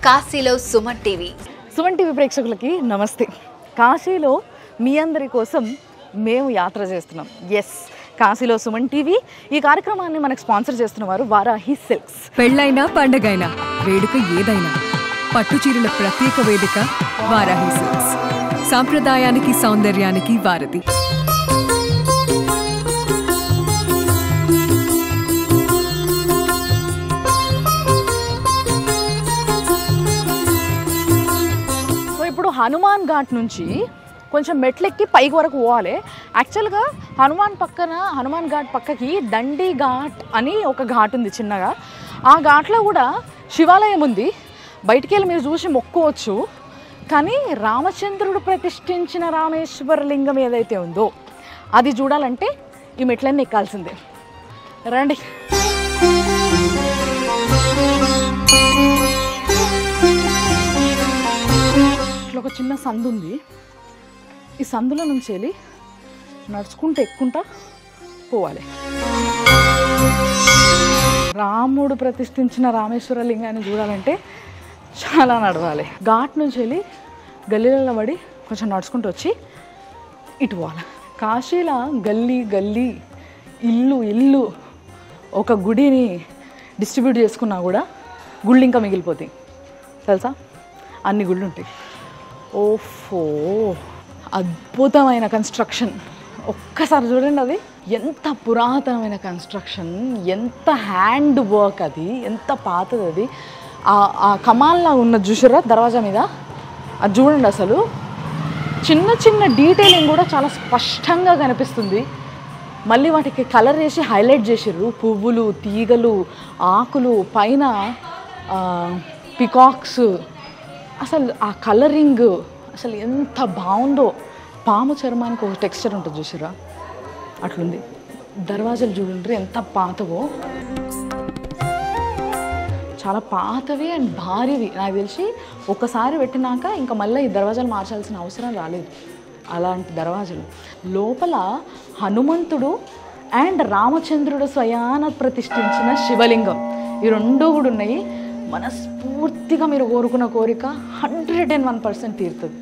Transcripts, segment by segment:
కాశీలో Suman TV Suman TV ప్రేక్షకులకి నమస్తే కాశీలో మీ అందరి కోసం మేము యాత్ర చేస్తున్నాం ఎస్ కాశీలో సుమన్ టీవీ ఈ కార్యక్రమాన్ని మనకు స్పాన్సర్ చేస్తున్న వారు వారాహి సిల్క్స్ పెళ్ళైనా పండగైనా వేడుక ఏదైనా పట్టు చీరల ప్రత్యేక వేదిక వారాహి సిల్క్స్ సాంప్రదాయానికి సౌందర్యానికి వారధి సో ఇప్పుడు హనుమాన్ ఘాట్ నుంచి కొంచెం మెట్లెక్కి పైకి వరకు పోవాలి యాక్చువల్గా హనుమాన్ పక్కన హనుమాన్ ఘాట్ పక్కకి దండి ఘాట్ అని ఒక ఘాట్ ఉంది చిన్నగా ఆ ఘాట్లో కూడా శివాలయం ఉంది బయటికి వెళ్ళి మీరు చూసి మొక్కోవచ్చు కానీ రామచంద్రుడు ప్రతిష్ఠించిన రామేశ్వర లింగం ఏదైతే ఉందో అది చూడాలంటే ఈ మెట్లన్నీ ఎక్కాల్సిందే రండి ఇట్లా ఒక చిన్న సందు ఉంది ఈ సందులో నుంచి వెళ్ళి నడుచుకుంటూ ఎక్కుంటా పోవాలి రాముడు ప్రతిష్ఠించిన రామేశ్వర లింగాన్ని చూడాలంటే చాలా నడవాలి ఘాట్ నుంచి వెళ్ళి గల్లీలలో పడి కొంచెం నడుచుకుంటూ వచ్చి ఇటు పోవాలి కాశీలో గల్లీ గల్లీ ఇల్లు ఇల్లు ఒక గుడిని డిస్ట్రిబ్యూట్ చేసుకున్నా కూడా గుళ్ళు ఇంకా మిగిలిపోతాయి తెలుసా అన్ని గుళ్ళు ఉంటాయి ఓఫో అద్భుతమైన కన్స్ట్రక్షన్ ఒక్కసారి చూడండి అది ఎంత పురాతనమైన కన్స్ట్రక్షన్ ఎంత హ్యాండ్ వర్క్ అది ఎంత పాతది అది ఆ- ఆ కమాల్లా ఉన్న చూసారా దర్వాజా మీద అది చూడండి అసలు చిన్న చిన్న డీటెయిలింగ్ కూడా చాలా స్పష్టంగా కనిపిస్తుంది మళ్ళీ వాటికి కలర్ వేసి హైలైట్ చేసిర్రు పువ్వులు తీగలు ఆకులు పైన పికాక్స్ అసలు ఆ కలరింగ్ అసలు ఎంత బాగుందో పాము చర్మానికి ఒక టెక్స్చర్ ఉంటుంది చూసారా అట్లుంది దర్వాజాలు చూడండి ఎంత పాతవో చాలా పాతవి అండ్ భారీవి నాకు తెలిసి ఒకసారి పెట్టినాక ఇంకా మళ్ళీ ఈ దర్వాజాలు మార్చాల్సిన అవసరం రాలేదు అలాంటి దర్వాజాలు లోపల హనుమంతుడు అండ్ రామచంద్రుడు స్వయాన ప్రతిష్ఠించిన శివలింగం ఈ రెండు కూడా ఉన్నాయి మనస్ఫూర్తిగా మీరు కోరుకున్న కోరిక హండ్రెడ్ అండ్ వన్ పర్సెంట్ తీరుతుంది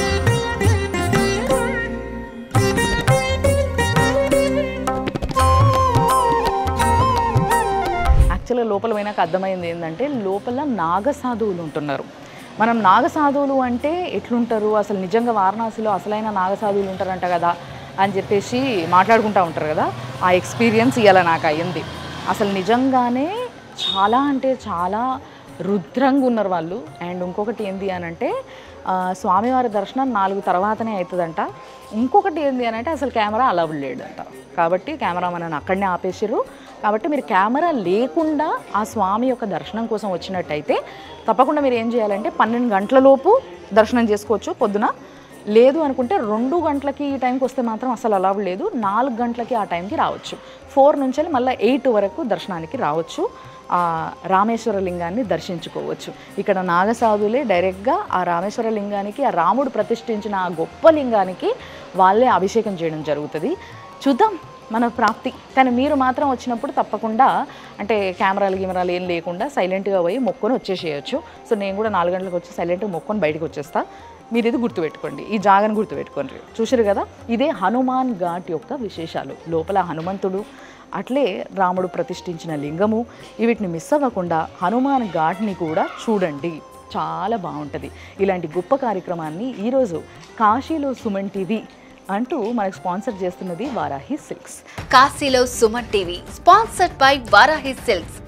యాక్చువల్గా లోపల పోయినాక అర్థమైంది ఏంటంటే లోపల నాగ సాధువులు ఉంటున్నారు మనం నాగ సాధువులు అంటే ఎట్లుంటారు అసలు నిజంగా వారణాసిలో అసలైన నాగ సాధువులు ఉంటారంట కదా అని చెప్పేసి మాట్లాడుకుంటూ ఉంటారు కదా ఆ ఎక్స్పీరియన్స్ ఇవాళ నాకు అయ్యింది అసలు నిజంగానే చాలా అంటే చాలా రుద్రంగా ఉన్నారు వాళ్ళు అండ్ ఇంకొకటి ఏంది అని అంటే ఆ, స్వామివారి దర్శనం నాలుగు తర్వాతనే అవుతుందంట ఇంకొకటి ఏంది అని అంటే అసలు కెమెరా అలౌడ్ లేదంట కాబట్టి కెమెరామన్ అని అక్కడనే ఆపేసారు కాబట్టి మీరు కెమెరా లేకుండా ఆ స్వామి యొక్క దర్శనం కోసం వచ్చినట్టయితే తప్పకుండా మీరు ఏం చేయాలంటే పన్నెండు గంటల లోపు దర్శనం చేసుకోవచ్చు పొద్దున లేదు అనుకుంటే రెండు గంటలకి ఈ టైంకి వస్తే మాత్రం అసలు అలౌడ్ లేదు నాలుగు గంటలకి ఆ టైంకి రావచ్చు ఫోర్ నుంచి మళ్ళీ ఎయిట్ వరకు దర్శనానికి రావచ్చు ఆ రామేశ్వర లింగాన్ని దర్శించుకోవచ్చు ఇక్కడ నాగసాధులే డైరెక్ట్గా ఆ రామేశ్వర లింగానికి ఆ రాముడు ప్రతిష్ఠించిన ఆ గొప్ప లింగానికి వాళ్ళే అభిషేకం చేయడం జరుగుతుంది చూద్దాం మన ప్రాప్తి కానీ మీరు మాత్రం వచ్చినప్పుడు తప్పకుండా అంటే కెమెరాలు గిమెరాలు ఏం లేకుండా సైలెంట్గా పోయి మొక్కొని వచ్చేసేయచ్చు సో నేను కూడా నాలుగు గంటలకు వచ్చి సైలెంట్గా మొక్కొని బయటకు వచ్చేస్తా మీరు ఇది గుర్తుపెట్టుకోండి ఈ జాగను గుర్తుపెట్టుకోండి చూసారు కదా ఇదే హనుమాన్ ఘాట్ యొక్క విశేషాలు లోపల హనుమంతుడు అట్లే రాముడు ప్రతిష్ఠించిన లింగము వీటిని మిస్ అవ్వకుండా హనుమాన్ ఘాట్ని కూడా చూడండి చాలా బాగుంటుంది ఇలాంటి గొప్ప కార్యక్రమాన్ని ఈరోజు కాశీలో సుమన్ టీవీ అంటూ మనకు స్పాన్సర్ చేస్తున్నది వారాహి సిల్క్స్ కాశీలో Suman TV sponsored by Varahi silks